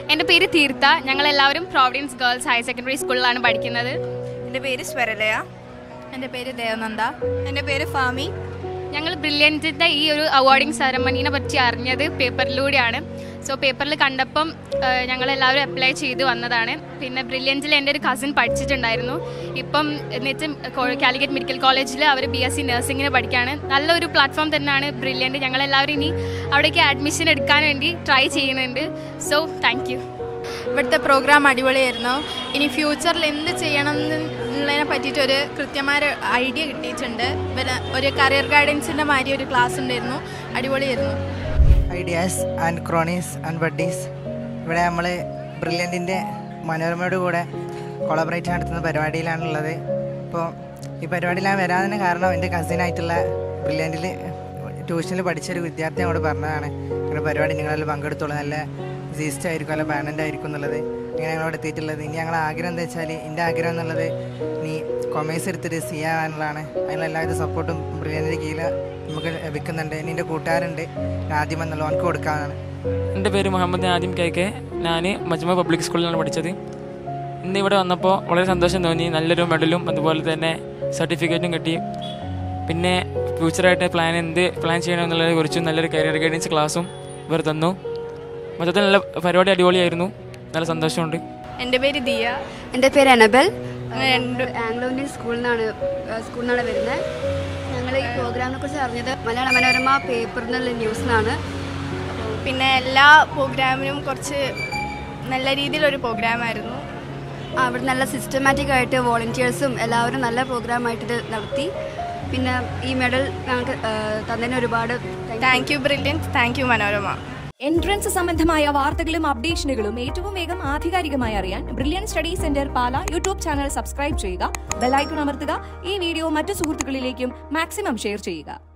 എൻ്റെ പേര് തീർത്ഥ ഞങ്ങൾ എല്ലാവരും പ്രോവിഡൻസ് ഗേൾസ് ഹയർ സെക്കൻഡറി സ്കൂളിലാണ് പഠിക്കുന്നത് എൻ്റെ പേര് സ്വരലയ എൻ്റെ പേര് ദേവനന്ദ എൻ്റെ പേര് ഫാമി ഞങ്ങൾ ബ്രില്യൻറ്റിൻ്റെ ഈ ഒരു അവാർഡിംഗ് സെറമണീനെ പറ്റി അറിഞ്ഞത് പേപ്പറിലൂടെയാണ് സോ പേപ്പറിൽ കണ്ടപ്പം ഞങ്ങൾ എല്ലാവരും അപ്ലൈ ചെയ്ത് വന്നതാണ് പിന്നെ ബ്രില്യൻറ്റിൽ എൻ്റെ ഒരു കസിൻ പഠിച്ചിട്ടുണ്ടായിരുന്നു ഇപ്പം എന്നിട്ട് കാലിക്കറ്റ് മെഡിക്കൽ കോളേജിൽ അവർ ബി എസ് സി നഴ്സിങ്ങിന് പഠിക്കുകയാണ് നല്ലൊരു പ്ലാറ്റ്ഫോം തന്നെയാണ് ബ്രില്യൻറ്റ് ഞങ്ങളെല്ലാവരും ഇനി അവിടേക്ക് അഡ്മിഷൻ എടുക്കാൻ വേണ്ടി ട്രൈ ചെയ്യുന്നുണ്ട് സോ താങ്ക് യു ഇവിടുത്തെ പ്രോഗ്രാം അടിപൊളിയായിരുന്നു ഇനി ഫ്യൂച്ചറിൽ എന്ത് ചെയ്യണം എന്നുള്ളതിനെ പറ്റിയിട്ട് ഒരു കൃത്യമായ ഒരു ഐഡിയ കിട്ടിയിട്ടുണ്ട് പിന്നെ ഒരു കരിയർ ഗൈഡൻസിൻ്റെ മാതിരി ഒരു ക്ലാസ് ഉണ്ടായിരുന്നു അടിപൊളിയായിരുന്നു ideas and cronies and buddies ഇവിടെ നമ്മൾ ബ്രില്യൻറ്റിൻ്റെ മനോരമയോട് കൂടെ കൊളാബറേറ്റ് നടത്തുന്ന പരിപാടിയിലാണുള്ളത് ഇപ്പോൾ ഈ പരിപാടിയിൽ ഞാൻ വരാതിന് കാരണം എൻ്റെ കസിനായിട്ടുള്ള ബ്രില്യൻറ്റിൽ ട്യൂഷനിൽ പഠിച്ചൊരു വിദ്യാർത്ഥി അങ്ങോട്ട് പറഞ്ഞതാണ് ഇങ്ങനെ പരിപാടി നിങ്ങളെല്ലാം പങ്കെടുത്തോളൂ നല്ല സീസ്റ്റ് ആയിരിക്കും നല്ല പാനൻ്റ് ആയിരിക്കും എന്നുള്ളത് അങ്ങനെ ഞങ്ങളവിടെ എത്തിയിട്ടുള്ളത് ഇനി ഞങ്ങളുടെ ആഗ്രഹം എന്താ വെച്ചാൽ എൻ്റെ ആഗ്രഹം എന്നുള്ളത് നീ കൊമേഴ്സ് എടുത്തിട്ട് സി ആവാനുള്ളതാണ് അതിനുള്ള എല്ലാവിധ സപ്പോർട്ടും ബ്രില്യൻറ്റിൻ്റെ കീഴിൽ നമുക്ക് ലഭിക്കുന്നുണ്ട് ഇനി എൻ്റെ കൂട്ടുകാരുണ്ട് ആദ്യം എന്നുള്ള ഓനക്ക് കൊടുക്കാനാണ് എൻ്റെ പേര് മുഹമ്മദ് ആദിം കെ കെ ഞാൻ മജ്മ പബ്ലിക് സ്കൂളിലാണ് പഠിച്ചത് ഇന്ന് ഇവിടെ വന്നപ്പോൾ വളരെ സന്തോഷം തോന്നി നല്ലൊരു മെഡലും അതുപോലെ തന്നെ സർട്ടിഫിക്കറ്റും കിട്ടി പിന്നെ ഫ്യൂച്ചറായിട്ട് പ്ലാൻ എന്ത് പ്ലാൻ ചെയ്യണമെന്നുള്ളതിനെ കുറിച്ചും നല്ലൊരു കരിയർ ഗൈഡൻസ് ക്ലാസ്സും ഇവർ തന്നു മൊത്തത്തിൽ നല്ല പരിപാടി അടിപൊളിയായിരുന്നു നല്ല സന്തോഷമുണ്ട് എൻ്റെ പേര് ദിയ എൻ്റെ പേര് അനബൽ രണ്ട് ആംഗ്ലോ ഇന്ത്യൻ സ്കൂളിൽ നിന്നാണ് സ്കൂളിൽ നിന്നാണ് വരുന്നത് ഞങ്ങൾ ഈ പ്രോഗ്രാമിനെ കുറിച്ച് അറിഞ്ഞത് മലയാള മനോരമ പേപ്പറിൽ നിന്നുള്ള ന്യൂസിൽ നിന്നാണ് പിന്നെ എല്ലാ പ്രോഗ്രാമിനും കുറച്ച് നല്ല രീതിയിലൊരു പ്രോഗ്രാമായിരുന്നു ആ, അവിടെ നല്ല സിസ്റ്റമാറ്റിക് ആയിട്ട് വോളണ്ടിയേഴ്സും എല്ലാവരും നല്ല പ്രോഗ്രാമായിട്ട് ഇത് നടത്തി പിന്നെ ഈ മെഡൽ ഞങ്ങൾക്ക് ആ, തന്നതിന് ഒരുപാട് thank you Brilliant thank you Manorama entrance സംബന്ധമായ വാർത്തകളും അപ്ഡേഷനുകളും ഏറ്റവും വേഗം ആധികാരികമായി അറിയാൻ Brilliant study centre Pala YouTube channel subscribe ചെയ്യുക ബെലൈക്കൺ അമർത്തുക ഈ വീഡിയോ മറ്റു സുഹൃത്തുക്കളിലേക്കും മാക്സിമം ഷെയർ ചെയ്യുക